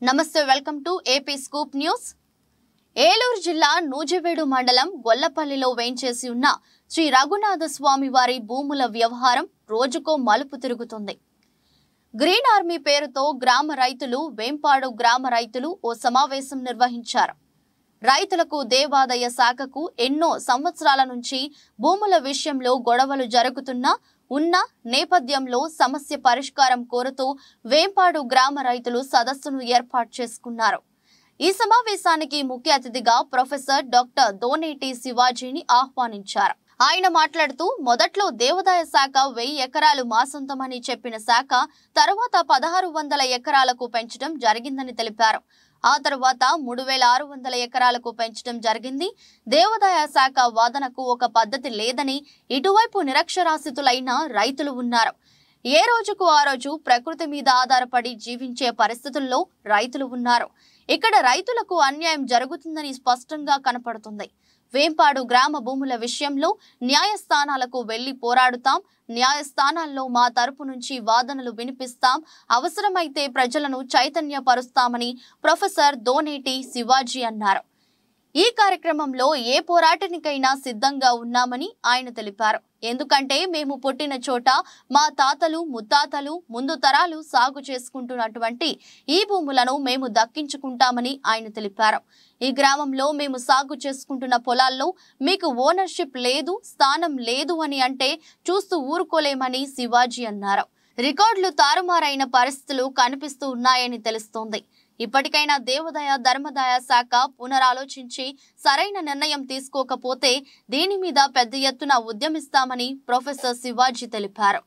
నమస్తే welcome to AP scoop news Eluru జిల్లా నూజివీడు మండలం గొల్లపల్లిలో వేంచేసి ఉన్న శ్రీ రఘునాథ స్వామి వారి భూముల వ్యవహారం రోజుకో మలుపు తిరుగుతుంది గ్రీన్ ఆర్మీ పేరుతో గ్రామ రైతులు వేంపాడు గ్రామ రైతులు ఓ సమావేశం నిర్వహించారు రైతులకు దేవాదాయ శాఖకు ఎన్నో సంవత్సరాల నుంచి భూముల విషయంలో గొడవలు జరుగుతున్నా ఉన్న నేపథ్యంలో సమస్య పరిష్కారం కోరుతూ వేంపాడు గ్రామ రైతులు సదస్సును ఏర్పాటు చేసుకున్నారు ఈ సమావేశానికి ముఖ్య అతిథిగా ప్రొఫెసర్ డాక్టర్ దోనేటి శివాజీని ఆహ్వానించారు ఆయన మాట్లాడుతూ మొదట్లో దేవాదాయ శాఖ వెయ్యి ఎకరాలు మా సొంతమని చెప్పిన శాఖ తర్వాత పదహారు వందల ఎకరాలకు పెంచడం జరిగిందని తెలిపారు ఆ తర్వాత మూడు వేల ఆరు వందల ఎకరాలకు పెంచడం జరిగింది దేవాదాయ శాఖ వాదనకు ఒక పద్ధతి లేదని ఇటువైపు నిరక్షరాస్యతులైన రైతులు ఉన్నారు ఏ రోజుకు ఆ రోజు ప్రకృతి మీద ఆధారపడి జీవించే పరిస్థితుల్లో రైతులు ఉన్నారు ఇక్కడ రైతులకు అన్యాయం జరుగుతుందని స్పష్టంగా కనపడుతుంది వేంపాడు గ్రామ భూముల విషయంలో న్యాయస్థానాలకు వెళ్లి పోరాడుతాం న్యాయస్థానాల్లో మా తరపు నుంచి వాదనలు వినిపిస్తాం అవసరమైతే ప్రజలను చైతన్యపరుస్తామని ప్రొఫెసర్ దోనేటి శివాజీ అన్నారు ఈ కార్యక్రమంలో ఏ పోరాటానికైనా సిద్ధంగా ఉన్నామని ఆయన తెలిపారు ఎందుకంటే మేము పుట్టిన చోట మా తాతలు ముత్తాతలు ముందు తరాలు సాగు చేసుకుంటున్నటువంటి ఈ భూములను మేము దక్కించుకుంటామని ఆయన తెలిపారు ఈ గ్రామంలో మేము సాగు చేసుకుంటున్న పొలాల్లో మీకు ఓనర్షిప్ లేదు స్థానం లేదు అని అంటే చూస్తూ ఊరుకోలేమని శివాజీ అన్నారు రికార్డులు తారుమారైన పరిస్థితులు కనిపిస్తూ ఉన్నాయని తెలుస్తోంది ఇప్పటికైనా దేవదయ ధర్మదాయ శాఖ పునరాలోచించి సరైన నిర్ణయం తీసుకోకపోతే దీని మీద పెద్ద ఎత్తున ఉద్యమిస్తామని ప్రొఫెసర్ శివాజీ తెలిపారు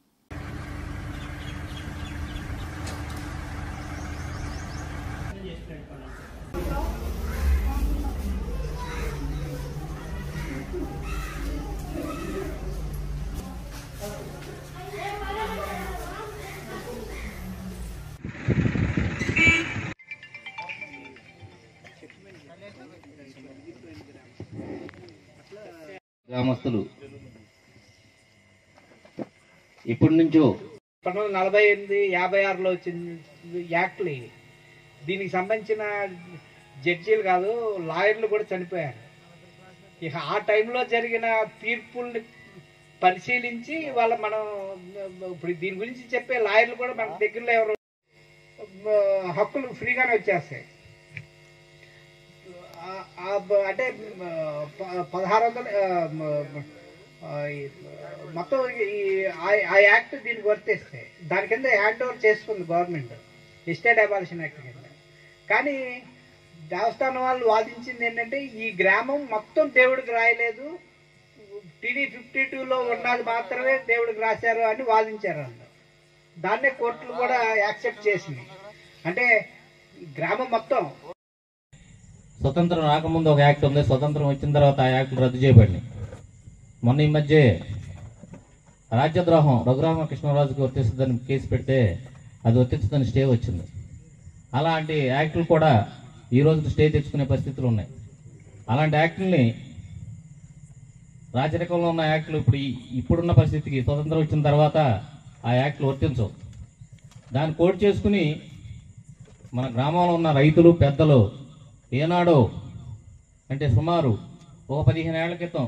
గ్రామస్తులు ఇప్పటి నుంచో పంతొమ్మిది వందల నలభై ఎనిమిది యాభై ఆరులో వచ్చింది యాక్ట్లు ఇవి దీనికి సంబంధించిన జడ్జీలు కాదు లాయర్లు కూడా చనిపోయారు ఇక ఆ టైంలో జరిగిన తీర్పుల్ని పరిశీలించి వాళ్ళ మనం ఇప్పుడు దీని గురించి చెప్పే లాయర్లు కూడా మన దగ్గరలో ఎవరు ఆ, హక్కులు ఫ్రీగానే వచ్చేస్తాయి ఆ- ఆ బ- అంటే ఆ, ప- పదహారు వందల ఆ, మ- ఆ, ఈ, మొత్తం ఈ ఆ- ఆ యాక్ట్ దీనికి వర్తిస్తే దాని కింద హ్యాండ్ ఓవర్ చేసుకుంది గవర్నమెంట్ ఎస్టేట్ అబాలిషన్ యాక్ట్ కింద కానీ దేవస్థానం వాళ్ళు వాదించింది ఏంటంటే ఈ గ్రామం మొత్తం దేవుడికి రాయలేదు టీడీ ఫిఫ్టీ టూలో ఉన్నది మాత్రమే దేవుడికి రాశారు అని వాదించారు వాళ్ళు దాన్నే కోర్టులు కూడా యాక్సెప్ట్ చేసింది అంటే ఈ గ్రామం మొత్తం స్వతంత్రం రాకముందు ఒక యాక్ట్ ఉంది స్వతంత్రం వచ్చిన తర్వాత ఆ యాక్ట్ రద్దు చేయబడినాయి మొన్న ఈ మధ్య రాజ్యద్రోహం రఘురామకృష్ణరాజుకి వర్తిస్తుందని కేసు పెడితే అది వర్తిస్తుందని స్టే వచ్చింది అలాంటి యాక్టులు కూడా ఈ రోజు స్టే తెచ్చుకునే పరిస్థితులు ఉన్నాయి అలాంటి యాక్టుల్ని రాజరికంలో ఉన్న యాక్టులు ఇప్పుడు ఈ- ఇప్పుడున్న పరిస్థితికి స్వతంత్రం వచ్చిన తర్వాత ఆ యాక్టులు వర్తించవు దాన్ని కోట్ చేసుకుని మన గ్రామంలో ఉన్న రైతులు పెద్దలు ఏనాడో అంటే సుమారు ఒక పదిహేను ఏళ్ల క్రితం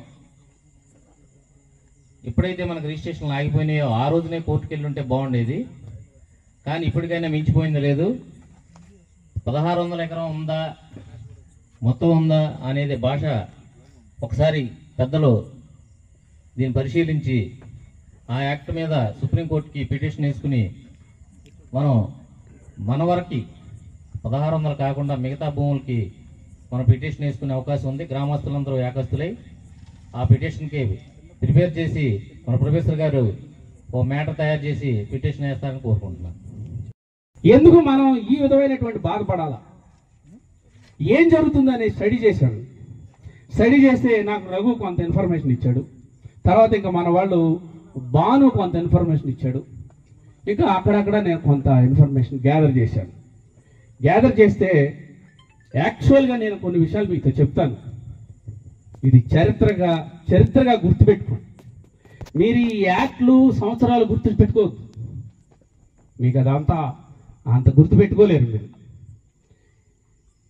ఎప్పుడైతే మనకు రిజిస్ట్రేషన్లు ఆగిపోయినాయో ఆ రోజునే కోర్టుకు వెళ్ళి ఉంటే బాగుండేది కానీ ఇప్పటికైనా మించిపోయింది లేదు పదహారు వందల ఎకరం ఉందా మొత్తం ఉందా అనేది భాష ఒకసారి పెద్దలు దీన్ని పరిశీలించి ఆ యాక్ట్ మీద సుప్రీంకోర్టుకి పిటిషన్ వేసుకుని మనం మన వరకు పదహారు వందలు కాకుండా మిగతా భూములకి మనం పిటిషన్ వేసుకునే అవకాశం ఉంది గ్రామస్తులందరూ ఏకస్తులై ఆ పిటిషన్కి ప్రిపేర్ చేసి మన ప్రొఫెసర్ గారు ఓ మ్యాటర్ తయారు చేసి పిటిషన్ వేస్తారని కోరుకుంటున్నాను ఎందుకు మనం ఈ విధమైనటువంటి బాధపడాలా ఏం జరుగుతుందనే స్టడీ చేశాను స్టడీ చేస్తే నాకు రఘు కొంత ఇన్ఫర్మేషన్ ఇచ్చాడు తర్వాత ఇంకా మన వాళ్ళు బాను కొంత ఇన్ఫర్మేషన్ ఇచ్చాడు ఇంకా అక్కడక్కడ నేను కొంత ఇన్ఫర్మేషన్ గ్యాదర్ చేశాను గ్యాదర్ చేస్తే యాక్చువల్గా నేను కొన్ని విషయాలు మీతో చెప్తాను ఇది చరిత్రగా చరిత్రగా గుర్తుపెట్టుకోండి మీరు ఈ యాక్ట్లు సంవత్సరాలు గుర్తు పెట్టుకోవద్దు మీకు అదంతా అంత గుర్తు పెట్టుకోలేరు మీరు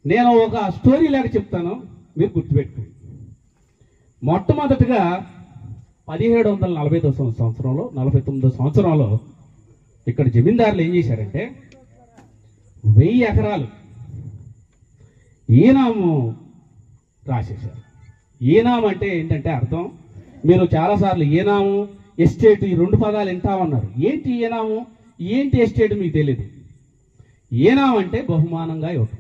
నేను ఒక స్టోరీ లాగా చెప్తాను మీరు గుర్తుపెట్టుకోండి మొట్టమొదటిగా పదిహేడు వందల నలభై తొమ్మిది సంవత్సరంలో నలభై తొమ్మిదో సంవత్సరంలో ఇక్కడ జమీందారులు ఏం చేశారంటే వెయ్యి ఎకరాలు ఈనాము రాసేశారు ఈనాం అంటే ఏంటంటే అర్థం మీరు చాలాసార్లు ఈనాము ఎస్టేట్ ఈ రెండు పదాలు వింటామన్నారు ఏంటి ఈనాము ఏంటి ఎస్టేట్ మీకు తెలియదు ఈనాం అంటే బహుమానంగా ఇవ్వటం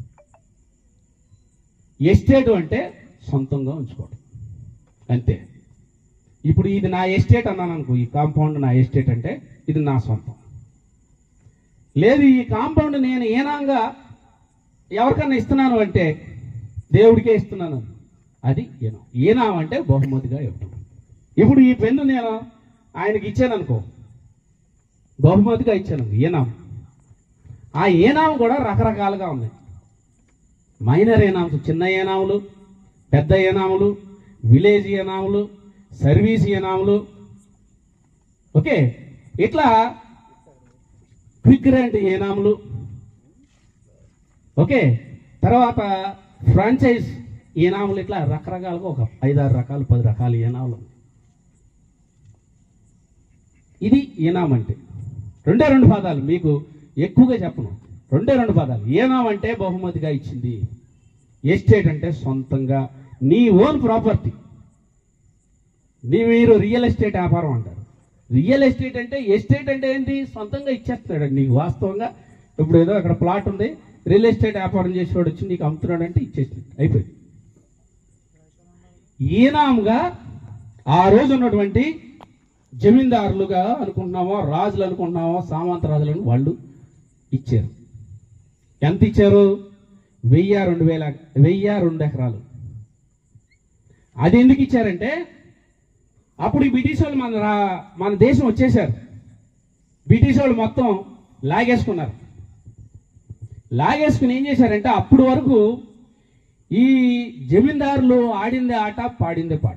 ఎస్టేట్ అంటే సొంతంగా ఉంచుకోవడం అంతే ఇప్పుడు ఇది నా ఎస్టేట్ అన్నాను అనుకో ఈ కాంపౌండ్ నా ఎస్టేట్ అంటే ఇది నా సొంతం లేదు ఈ కాంపౌండ్ నేను ఏనాంగా ఎవరికన్నా ఇస్తున్నాను అంటే దేవుడికే ఇస్తున్నాను అది ఈనాం ఈనాం అంటే బహుమతిగా ఇవ్వటం ఇప్పుడు ఈ పెన్ను నేను ఆయనకి ఇచ్చాను అనుకో బహుమతిగా ఇచ్చాను ఈనాం ఆ ఏనాం కూడా రకరకాలుగా ఉన్నాయి మైనర్ ఏనామ్స్ చిన్న ఏనాములు పెద్ద ఏనాములు విలేజ్ ఏనాములు సర్వీస్ ఏనాములు ఓకే ఇట్లా క్విక్ గ్రాంట్ ఏనాములు ఓకే తర్వాత ఫ్రాంచైజ్ ఏనాములు ఇట్లా రకరకాలుగా ఒక ఐదారు రకాలు పది రకాల ఏనాములు ఉన్నాయి. ఇది ఏనాం అంటే రెండే రెండు పదాలు మీకు ఎక్కువగా చెప్పను రెండే రెండు పదాలు ఏనాం అంటే బహుమతిగా ఇచ్చింది ఎస్టేట్ అంటే సొంతంగా నీ ఓన్ ప్రాపర్టీ నీ మీరు రియల్ ఎస్టేట్ వ్యాపారం అంటారు రియల్ ఎస్టేట్ అంటే ఎస్టేట్ అంటే ఏంటి సొంతంగా ఇచ్చేస్తాడు నీకు వాస్తవంగా ఇప్పుడు ఏదో అక్కడ ప్లాట్ ఉంది రియల్ ఎస్టేట్ వ్యాపారం చేసేవాడు వచ్చి నీకు అమ్ముతున్నాడు అంటే ఇచ్చేసి అయిపోయింది ఈనాంగా ఆ రోజు ఉన్నటువంటి జమీందారులుగా అనుకుంటున్నామో రాజులు అనుకుంటున్నామో సామంత రాజులను వాళ్ళు ఇచ్చారు ఎంత ఇచ్చారు వెయ్యి రెండు వేల వెయ్యి రెండు ఎకరాలు అది ఎందుకు ఇచ్చారంటే అప్పుడు ఈ బ్రిటిష్ వాళ్ళు మన రా- మన దేశం వచ్చేసారు బ్రిటిష్ వాళ్ళు మొత్తం లాగేసుకున్నారు లాగేసుకుని ఏం చేశారంటే అప్పుడు వరకు ఈ జమీందారులు ఆడిందే ఆట పాడిందే పాట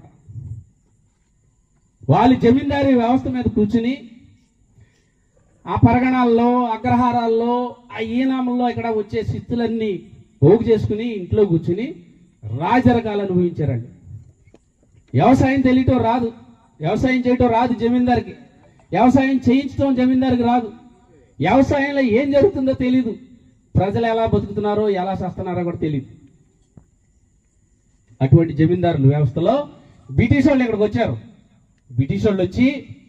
వాళ్ళు జమీందారీ వ్యవస్థ మీద కూర్చుని ఆ పరగణాల్లో అగ్రహారాల్లో ఆ ఈనామంలో ఇక్కడ వచ్చే శిస్తులన్నీ పోగు చేసుకుని ఇంట్లో కూర్చుని రాజరకాలు అనుభవించారండి వ్యవసాయం తెలియటం రాదు వ్యవసాయం చేయటం రాదు జమీందారికి వ్యవసాయం చేయించడం జమీందారికి రాదు వ్యవసాయంలో ఏం జరుగుతుందో తెలీదు ప్రజలు ఎలా బతుకుతున్నారో ఎలా చేస్తున్నారో కూడా తెలియదు అటువంటి జమీందారుల వ్యవస్థలో బ్రిటిష్ వాళ్ళు ఇక్కడికి వచ్చారు బ్రిటిష్ వాళ్ళు వచ్చి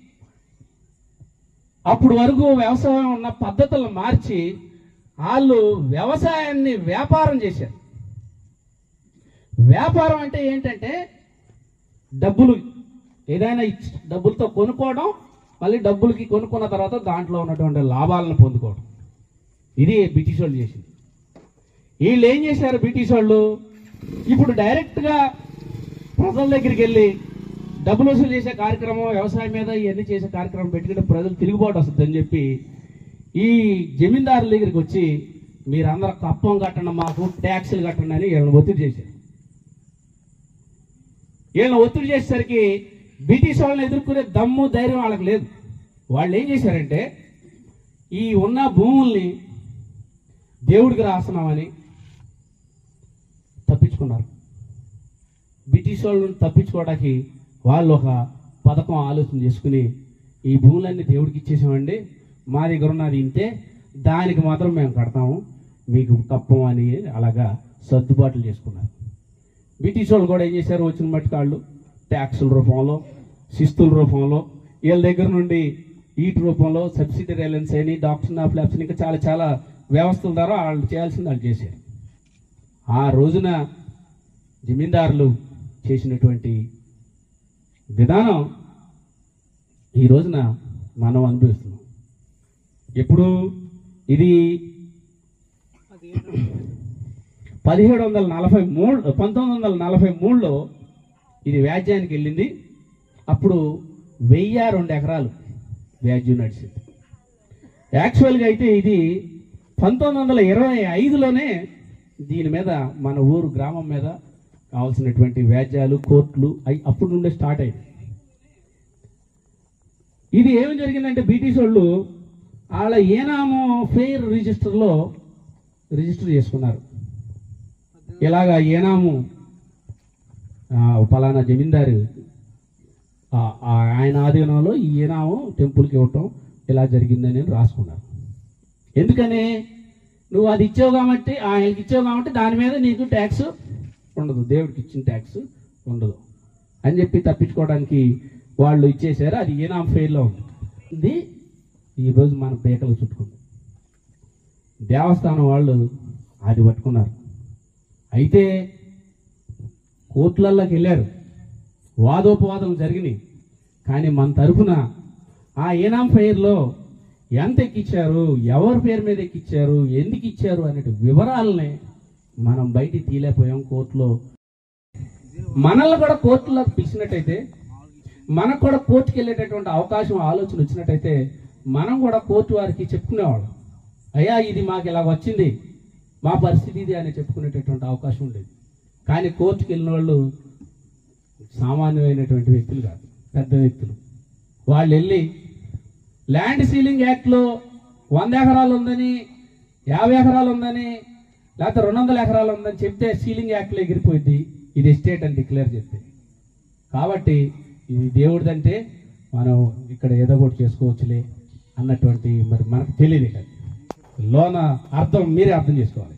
అప్పుడు వరకు వ్యవసాయం ఉన్న పద్ధతులను మార్చి వాళ్ళు వ్యవసాయాన్ని వ్యాపారం చేశారు వ్యాపారం అంటే ఏంటంటే డబ్బులు ఏదైనా ఇచ్చి డబ్బులతో కొనుక్కోవడం మళ్ళీ డబ్బులకి కొనుక్కున్న తర్వాత దాంట్లో ఉన్నటువంటి లాభాలను పొందుకోవడం ఇది బ్రిటిష్ వాళ్ళు చేసింది వీళ్ళు ఏం చేశారు బ్రిటిష్ వాళ్ళు ఇప్పుడు డైరెక్ట్గా ప్రజల దగ్గరికి వెళ్ళి డబ్బులు వసూలు చేసే కార్యక్రమం వ్యవసాయం మీద ఇవన్నీ చేసే కార్యక్రమం పెట్టుకుంటే ప్రజలు తిరుగుబాటు వస్తుందని చెప్పి ఈ జమీందారుల దగ్గరికి వచ్చి మీరందరూ కప్పం కట్టండి మాకు ట్యాక్సులు కట్టండి అని వీళ్ళని ఒత్తిడి చేశారు వీళ్ళని ఒత్తిడి చేసేసరికి బ్రిటిష్ వాళ్ళని ఎదుర్కొనే దమ్ము ధైర్యం వాళ్ళకి లేదు వాళ్ళు ఏం చేశారంటే ఈ ఉన్న భూముల్ని దేవుడికి రాస్తున్నామని తప్పించుకున్నారు బ్రిటిష్ వాళ్ళని తప్పించుకోవడానికి వాళ్ళు ఒక పథకం ఆలోచన చేసుకుని ఈ భూములన్నీ దేవుడికి ఇచ్చేసామండి మా దగ్గర ఉన్నది ఇంతే దానికి మాత్రం మేము కడతాము మీకు కప్పం అని అలాగా సర్దుబాట్లు చేసుకున్నారు బ్రిటిష్ వాళ్ళు కూడా ఏం చేశారు వచ్చిన మట్టుకు వాళ్ళు ట్యాక్సుల రూపంలో శిస్తుల రూపంలో వీళ్ళ దగ్గర నుండి ఈట్ రూపంలో సబ్సిడీ రైలెన్స్ అని డాక్టర్ ఆఫ్ ల్యాబ్స్ ఇంకా చాలా చాలా వ్యవస్థల ద్వారా వాళ్ళు చేయాల్సింది వాళ్ళు చేశారు ఆ రోజున జమీందారులు చేసినటువంటి విధానం ఈ రోజున మనం అనుభవిస్తున్నాం ఎప్పుడు ఇది పదిహేడు వందల నలభై మూడు పంతొమ్మిది వందల నలభై మూడులో ఇది వ్యాజ్యానికి వెళ్ళింది అప్పుడు వెయ్యి రెండు ఎకరాలు వ్యాజ్యం నడిచింది యాక్చువల్గా అయితే ఇది పంతొమ్మిది వందల ఇరవై ఐదులోనే దీని మీద మన ఊరు గ్రామం మీద కావాల్సినటువంటి వ్యాజ్యాలు కోర్టులు అవి అప్పుడు నుండే స్టార్ట్ అయింది ఇది ఏం జరిగిందంటే బ్రిటిష్ వాళ్ళు వాళ్ళ ఏనామో ఫెయిర్ రిజిస్టర్లో రిజిస్టర్ చేసుకున్నారు ఇలాగా ఏనాము ఆ, ఫలానా జమీందారు ఆ, ఆ ఆయన ఆధీనంలో ఈ ఏనాము టెంపుల్కి ఇవ్వటం ఇలా జరిగిందని రాసుకున్నారు ఎందుకని నువ్వు అది ఇచ్చావు కాబట్టి ఆయనకి ఇచ్చావు కాబట్టి దాని మీద నీకు ట్యాక్స్ ఉండదు దేవుడికి ఇచ్చిన ట్యాక్స్ ఉండదు అని చెప్పి తప్పించుకోవడానికి వాళ్ళు ఇచ్చేసారు అది ఏనాం ఫెయిల్లో ఉంది ఇది ఈరోజు మన పేకలు చుట్టుకుంది దేవస్థానం వాళ్ళు అది పట్టుకున్నారు అయితే కోర్టులలోకి వెళ్ళారు వాదోపవాదం జరిగినాయి కానీ మన తరఫున ఆ ఏనాం ఫెయిర్లో ఎంత ఎక్కిచ్చారు ఎవరి పేరు మీద ఎక్కిచ్చారు ఎందుకు ఇచ్చారు అనే వివరాలని మనం బయటికి తీయలేకపోయాం కోర్టులో మనల్ని కూడా కోర్టులోకి పిలిచినట్టయితే మనకు కూడా కోర్టుకి వెళ్ళేటటువంటి అవకాశం ఆలోచన వచ్చినట్టయితే మనం కూడా కోర్టు వారికి చెప్పుకునేవాళ్ళం అయ్యా ఇది మాకు ఇలా వచ్చింది మా పరిస్థితి ఇది అని చెప్పుకునేటటువంటి అవకాశం ఉండేది కానీ కోర్టుకి వెళ్ళిన వాళ్ళు సామాన్యమైనటువంటి వ్యక్తులు కాదు పెద్ద వ్యక్తులు వాళ్ళు వెళ్ళి ల్యాండ్ సీలింగ్ యాక్ట్లో వంద ఎకరాలు ఉందని యాభై ఎకరాలు ఉందని లేకపోతే రెండు వందల ఎకరాలు ఉందని చెప్తే సీలింగ్ యాక్ట్లో ఎగిరిపోయింది ఇది ఎస్టేట్ అని డిక్లేర్ చేస్తే కాబట్టి ఇది దేవుడిదంటే మనం ఇక్కడ ఏదో ఒకటి చేసుకోవచ్చులే అన్నటువంటి మరి మనకు తెలియదు ఇక లోన అర్థం మీరే అర్థం చేసుకోవాలి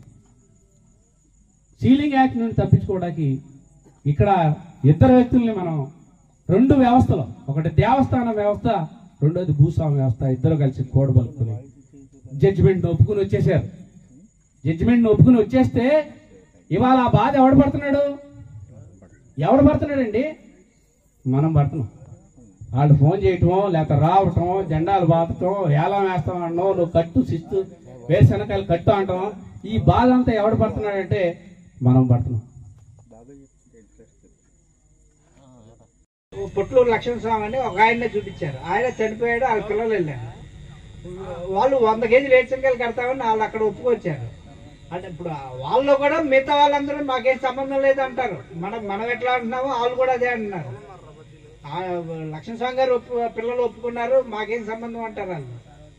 సీలింగ్ యాక్ట్ నుండి తప్పించుకోవడానికి ఇక్కడ ఇద్దరు వ్యక్తుల్ని మనం రెండు వ్యవస్థలు ఒకటి దేవస్థాన వ్యవస్థ రెండోది భూస్వామ్య వ్యవస్థ ఇద్దరు కలిసి కోడబలుపుకుని జడ్జిమెంట్ ఒప్పుకుని వచ్చేసారు జడ్జిమెంట్ ఒప్పుకుని వచ్చేస్తే ఇవాళ ఆ బాధ ఎవడు పడుతున్నాడు ఎవడు పడుతున్నాడండి మనం పడుతున్నాం వాళ్ళు ఫోన్ చేయటమో లేకపోతే రావటం జెండాలు బాతటం ఏలం వేస్తాం అనడం నువ్వు కట్టు శిస్తు వేరుశనకాయలు కట్టు అంటాం ఈ బాధ అంతా ఎవడు పడుతున్నాడంటే మనం పడుతున్నాం పుట్లూరు లక్ష్మణ స్వామి అని ఒక ఆయన్నే చూపించారు ఆయన చనిపోయాడు వాళ్ళ పిల్లలు వెళ్ళారు వాళ్ళు వంద కేజీలు ఏడ్చంకాయలు కడతామని వాళ్ళు అక్కడ ఒప్పుకొచ్చారు అంటే ఇప్పుడు వాళ్ళు కూడా మిగతా వాళ్ళందరూ మాకేం సంబంధం లేదు అంటారు మనం మనం ఎట్లా అంటున్నామో వాళ్ళు కూడా అదే అంటున్నారు ఆ లక్ష్మణ స్వామి గారు ఒప్పు పిల్లలు ఒప్పుకున్నారు మాకేం సంబంధం అంటారు వాళ్ళు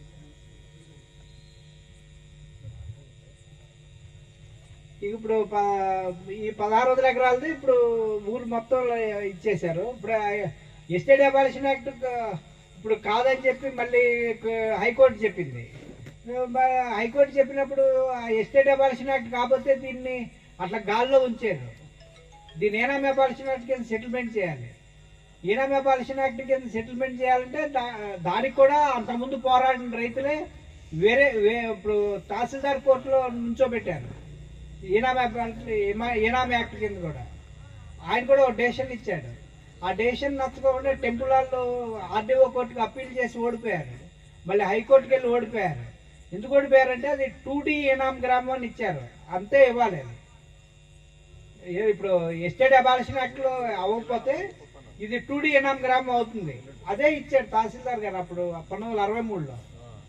ఇక ఇప్పుడు ప- ఈ పదహారు వందల ఎకరాలది ఇప్పుడు ఊరు మొత్తం ఇచ్చేశారు ఇప్పుడు ఎస్టేట్ అబాలిషన్ యాక్ట్ ఇప్పుడు కాదని చెప్పి మళ్ళీ క- హైకోర్టు చెప్పింది మ- హైకోర్టు చెప్పినప్పుడు ఆ ఎస్టేట్ అబాలిషన్ యాక్ట్ కాకపోతే దీన్ని అట్లా గాల్లో ఉంచారు దీన్ని ఏనామీ అబాలిషన్ యాక్ట్ కింద సెటిల్మెంట్ చేయాలి ఈనామీ అబాలిషన్ యాక్ట్ కింద సెటిల్మెంట్ చేయాలంటే దా- దానికి కూడా అంతకుముందు పోరాడిన రైతులే వేరే వే- ఇప్పుడు తహసీల్దార్ కోర్టులో నుంచోబెట్టారు ఈనామీ అబాలిషన్- ఈనామీ యాక్ట్ కింద కూడా ఆయన కూడా ఒక డెసిషన్ ఇచ్చాడు ఆ డెసిషన్ నచ్చకుండా టెంపుల్ వాళ్ళు ఆర్డీఓ కోర్టుకు అప్పీల్ చేసి ఓడిపోయారు మళ్ళీ హైకోర్టుకి వెళ్ళి ఓడిపోయారు ఎందుకు ఓడిపోయారంటే అది టూ డి ఈనామ్ గ్రామం అని ఇచ్చారు అంతే ఇవ్వాలి అది ఏ- ఇప్పుడు ఎస్టేట్ అబాలిషన్ యాక్ట్ లో అవ్వకపోతే ఇది టూ డి ఎనామ్ గ్రామం అవుతుంది అదే ఇచ్చాడు తహసీల్దార్ గారు అప్పుడు పంతొమ్మిది వందల అరవై మూడులో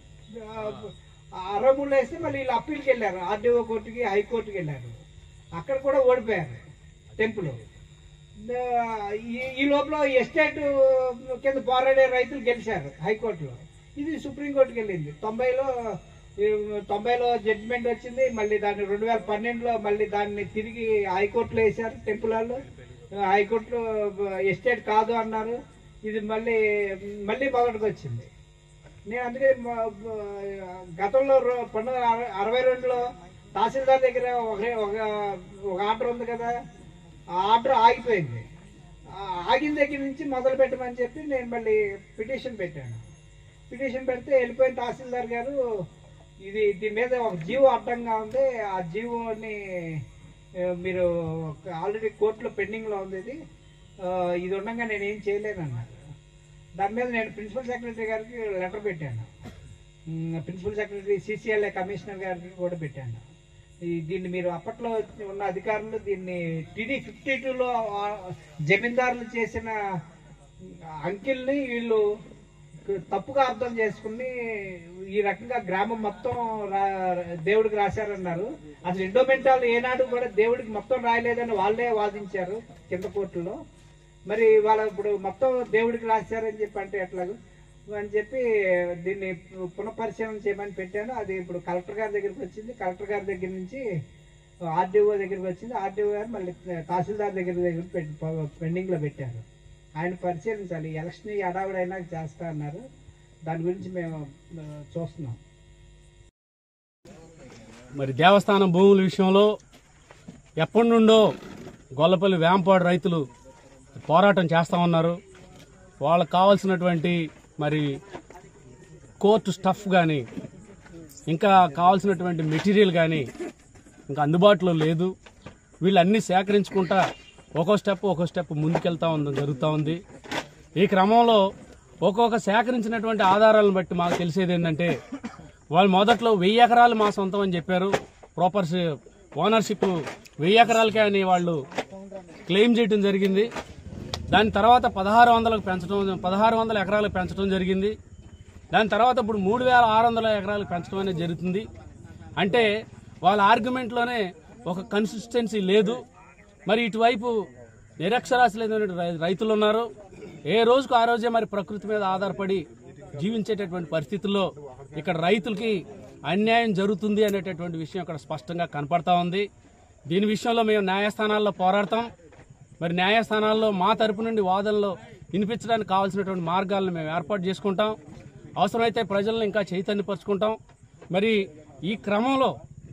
ఆ అరవై మూడులో వేస్తే మళ్ళీ వీళ్ళు అప్పీల్కి వెళ్ళారు ఆర్డీఓ కోర్టుకి హైకోర్టుకి వెళ్ళారు అక్కడ కూడా ఓడిపోయారు టెంపుల్ ఈ- ఈ లోపల ఎస్టేట్ కింద పోరాడే రైతులు గెలిచారు హైకోర్టులో ఇది సుప్రీంకోర్టుకి వెళ్ళింది తొంభైలో ఈ తొంభైలో జడ్జిమెంట్ వచ్చింది మళ్ళీ దాన్ని రెండు వేల పన్నెండులో మళ్ళీ దాన్ని తిరిగి హైకోర్టులో వేశారు టెంపుల్ వాళ్ళు హైకోర్టులో ఎస్టేట్ కాదు అన్నారు ఇది మళ్ళీ మళ్ళీ మొదటికి వచ్చింది నేను అందుకే మ- మ- గతంలో రో- పంతొమ్మిది వందల అరవై- అరవై రెండులో తహసీల్దార్ దగ్గర ఒక ఒక ఒక ఆర్డర్ ఉంది కదా ఆ ఆర్డర్ ఆగిపోయింది ఆ ఆగిన దగ్గర నుంచి మొదలు పెట్టమని చెప్పి నేను మళ్ళీ పిటిషన్ పెట్టాను పిటిషన్ పెడితే వెళ్ళిపోయిన తహసీల్దార్ గారు ఇది దీని మీద ఒక జీవో అడ్డంగా ఉంది ఆ జీవోని ఆ, మీరు ఆల్రెడీ కోర్టులో పెండింగ్లో ఉంది ఇది ఆ, ఇది ఉండగా నేను ఏం చేయలేను అన్నారు దాని మీద నేను ప్రిన్సిపల్ సెక్రటరీ గారికి లెటర్ పెట్టాను మ్, ప్రిన్సిపల్ సెక్రటరీ సిసిఎల్ఏ కమిషనర్ గారికి కూడా పెట్టాను ఈ దీన్ని మీరు అప్పట్లో ఉన్న అధికారులు దీన్ని టీడీ ఫిఫ్టీ టూలో జమీందారులు చేసిన అంకిల్ని వీళ్ళు తప్పుగా అర్థం చేసుకుని ఈ రకంగా గ్రామం మొత్తం రా- దేవుడికి రాశారన్నారు అసలు ఎండోమెంటాలు ఏనాడు కూడా దేవుడికి మొత్తం రాయలేదని వాళ్ళే వాదించారు కింద కోర్టులో మరి వాళ్ళ ఇప్పుడు మొత్తం దేవుడికి రాశారని చెప్పి అంటే ఎట్లాగో అని చెప్పి దీన్ని పునఃపరిశీలన చేయమని పెట్టాను అది ఇప్పుడు కలెక్టర్ గారి దగ్గరికి వచ్చింది కలెక్టర్ గారి దగ్గర నుంచి ఆర్డీఓ దగ్గరికి వచ్చింది ఆర్డీఓ గారు మళ్ళీ తహసీల్దార్ దగ్గర దగ్గర పెట్టి పెండింగ్లో పెట్టారు ఆయన పరిశీలించాలి ఎలక్షన్ అడావిడైనా చేస్తా అన్నారు దాని గురించి మేము ఆ, చూస్తున్నాం మరి దేవస్థానం భూముల విషయంలో ఎప్పటి నుండో గొల్లపల్లి వేంపాడు రైతులు పోరాటం చేస్తూ ఉన్నారు వాళ్ళకు కావాల్సినటువంటి మరి కోర్టు స్టఫ్ కానీ ఇంకా కావాల్సినటువంటి మెటీరియల్ కానీ ఇంకా అందుబాటులో లేదు వీళ్ళన్నీ సేకరించుకుంటా ఒక్కో స్టెప్ ఒక్కో స్టెప్ ముందుకెళ్తా ఉంది జరుగుతూ ఉంది ఈ క్రమంలో ఒక్కొక్క సేకరించినటువంటి ఆధారాలను బట్టి మాకు తెలిసేది ఏంటంటే వాళ్ళు మొదట్లో వెయ్యి ఎకరాలు మా సొంతం అని చెప్పారు ప్రాపర్ ఓనర్షిప్ వెయ్యి ఎకరాలకే అని వాళ్ళు క్లెయిమ్ చేయడం జరిగింది దాని తర్వాత పదహారు వందలకు పెంచడం పదహారు వందల ఎకరాలకు పెంచడం జరిగింది దాని తర్వాత ఇప్పుడు మూడు వేల ఆరు వందల ఎకరాలకు పెంచడం అనేది జరుగుతుంది అంటే వాళ్ళ ఆర్గ్యుమెంట్లోనే ఒక కన్సిస్టెన్సీ లేదు మరి ఇటువైపు నిరక్షరాస్యులైన రై- రైతులు ఉన్నారు ఏ రోజుకు ఆ రోజే మరి ప్రకృతి మీద ఆధారపడి జీవించేటటువంటి పరిస్థితుల్లో ఇక్కడ రైతులకి అన్యాయం జరుగుతుంది అనేటటువంటి విషయం ఇక్కడ స్పష్టంగా కనపడతా ఉంది దీని విషయంలో మేము న్యాయస్థానాల్లో పోరాడతాం మరి న్యాయస్థానాల్లో మా తరపు నుండి వాదనలో వినిపించడానికి కావాల్సినటువంటి మార్గాలను మేము ఏర్పాటు చేసుకుంటాం అవసరమైతే ప్రజలను ఇంకా చైతన్యపరుచుకుంటాం మరి ఈ క్రమంలో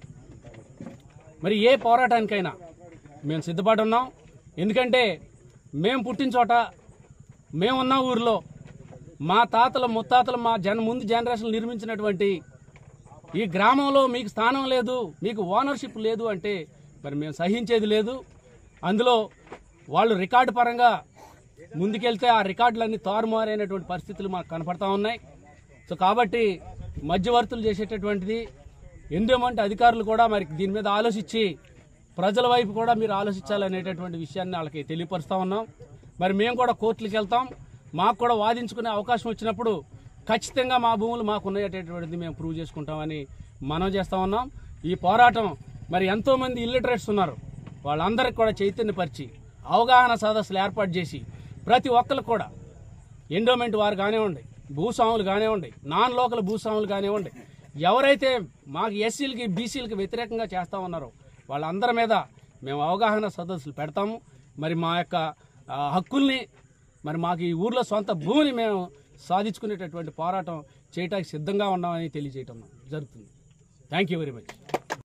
మరి ఏ పోరాటానికైనా మేము సిద్ధపడి ఉన్నాం ఎందుకంటే మేము పుట్టిన చోట మేమున్న ఊరిలో మా తాతల ముత్తాతలు మా జన ముందు జనరేషన్ నిర్మించినటువంటి ఈ గ్రామంలో మీకు స్థానం లేదు మీకు ఓనర్షిప్ లేదు అంటే మరి మేము సహించేది లేదు అందులో వాళ్ళు రికార్డు పరంగా ముందుకెళ్తే ఆ రికార్డులన్నీ తారుమారైనటువంటి పరిస్థితులు మాకు కనపడతా ఉన్నాయి సో కాబట్టి మధ్యవర్తులు చేసేటటువంటిది ఎండోమంటే అధికారులు కూడా మరి దీని మీద ఆలోచించి ప్రజల వైపు కూడా మీరు ఆలోచించాలనేటటువంటి విషయాన్ని వాళ్ళకి తెలియపరుస్తా ఉన్నాం మరి మేము కూడా కోర్టులకు వెళ్తాం మాకు కూడా వాదించుకునే అవకాశం వచ్చినప్పుడు ఖచ్చితంగా మా భూములు మాకు ఉన్నాయనేటటువంటిది మేము ప్రూవ్ చేసుకుంటామని మనం చేస్తా ఉన్నాం ఈ పోరాటం మరి ఎంతో మంది ఇల్లిటరేట్స్ ఉన్నారు వాళ్ళందరికీ కూడా చైతన్యపరిచి అవగాహన సదస్సులు ఏర్పాటు చేసి ప్రతి ఒక్కరు కూడా ఎండోమెంట్ వారు కానివ్వండి భూస్వాములు కానివ్వండి నాన్ లోకల్ భూస్వాములు కానివ్వండి ఎవరైతే మాకు ఎస్సీలకి బీసీలకి వ్యతిరేకంగా చేస్తా ఉన్నారో వాళ్ళందరి మీద మేము అవగాహన సదస్సులు పెడతాము మరి మా యొక్క ఆ, హక్కుల్ని మరి మాకు ఈ ఊర్లో సొంత భూమిని మేము సాధించుకునేటటువంటి పోరాటం చేయడానికి సిద్ధంగా ఉన్నామని తెలియజేయటం జరుగుతుంది థ్యాంక్ యూ వెరీ మచ్